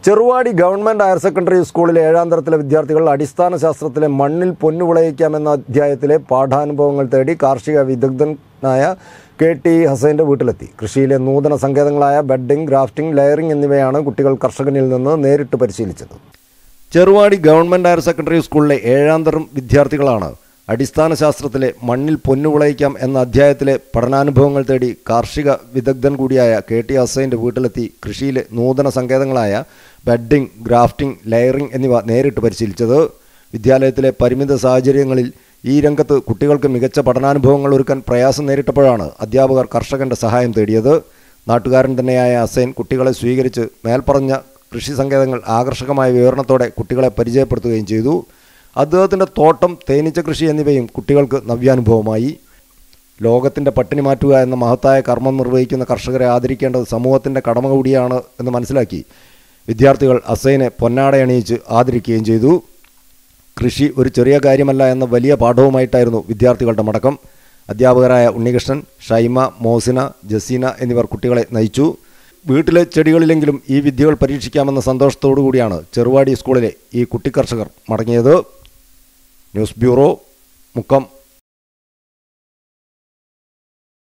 Cheruvadi government higher secondary സ്കൂളിലെ ഏഴാം തരത്തിലെ വിദ്യാർത്ഥികൾ അടിസ്ഥാന ശാസ്ത്രത്തിലെ മണ്ണിൽ പൊന്നു വിളയിക്കാമെന്ന അധ്യായത്തിലെ പാഠാനുഭവങ്ങൾ തേടി കാർഷിക വിദഗ്ധനായ കെ ടി ഹസൈൻ്റെ വീട്ടിലെത്തി കൃഷിയിലെ നൂതന സങ്കേതങ്ങളായ ബെഡിംഗ് ഗ്രാഫ്റ്റിംഗ് ലെയറിംഗ് എന്നിവയാണ് കുട്ടികൾ കർഷകനിൽ നിന്ന് നേരിട്ട് പരിശീലിച്ചത് ചെറുവാടി ഗവൺമെന്റ് ഹയർ സെക്കൻഡറി സ്കൂളിലെ ഏഴാം തരം വിദ്യാർത്ഥികളാണ് അടിസ്ഥാന ശാസ്ത്രത്തിലെ മണ്ണിൽ പൊന്നു വിളയിക്കാം എന്ന അധ്യായത്തിലെ പഠനാനുഭവങ്ങൾ തേടി കാർഷിക വിദഗ്ധൻ കൂടിയായ കെ ടി ഹസൈൻ്റെ വീട്ടിലെത്തി കൃഷിയിലെ നൂതന സങ്കേതങ്ങളായ ബെഡിംഗ് ഗ്രാഫ്റ്റിംഗ് ലെയറിംഗ് എന്നിവ നേരിട്ട് പരിശീലിച്ചത് വിദ്യാലയത്തിലെ പരിമിത സാഹചര്യങ്ങളിൽ ഈ രംഗത്ത് കുട്ടികൾക്ക് മികച്ച പഠനാനുഭവങ്ങൾ ഒരുക്കാൻ പ്രയാസം നേരിട്ടപ്പോഴാണ് അധ്യാപകർ കർഷകന്റെ സഹായം തേടിയത് നാട്ടുകാരൻ തന്നെയായ ഹസൈൻ കുട്ടികളെ സ്വീകരിച്ച് മേൽപ്പറഞ്ഞ കൃഷി സങ്കേതങ്ങൾ ആകർഷകമായ വിവരണത്തോടെ കുട്ടികളെ പരിചയപ്പെടുത്തുകയും ചെയ്തു അദ്ദേഹത്തിൻ്റെ തോട്ടം തേനീച്ച കൃഷി എന്നിവയും കുട്ടികൾക്ക് നവ്യാനുഭവമായി ലോകത്തിൻ്റെ പട്ടിണി മാറ്റുക എന്ന മഹത്തായ കർമ്മം നിർവഹിക്കുന്ന കർഷകരെ ആദരിക്കേണ്ടത് സമൂഹത്തിൻ്റെ കടമ കൂടിയാണ് എന്ന് മനസ്സിലാക്കി വിദ്യാർത്ഥികൾ അസൈനെ പൊന്നാടയണിയിച്ച് ആദരിക്കുകയും ചെയ്തു കൃഷി ഒരു ചെറിയ കാര്യമല്ല എന്ന വലിയ പാഠവുമായിട്ടായിരുന്നു വിദ്യാർത്ഥികളുടെ മടക്കം അധ്യാപകരായ ഉണ്ണികൃഷ്ണൻ ഷൈമ മോസിന ജസീന എന്നിവർ കുട്ടികളെ നയിച്ചു വീട്ടിലെ ചെടികളിലെങ്കിലും ഈ വിദ്യകൾ പരീക്ഷിക്കാമെന്ന സന്തോഷത്തോടു കൂടിയാണ് ചെറുവാടി സ്കൂളിലെ ഈ കുട്ടിക്കർഷകർ മടങ്ങിയത് ന്യൂസ് ബ്യൂറോ മുക്കം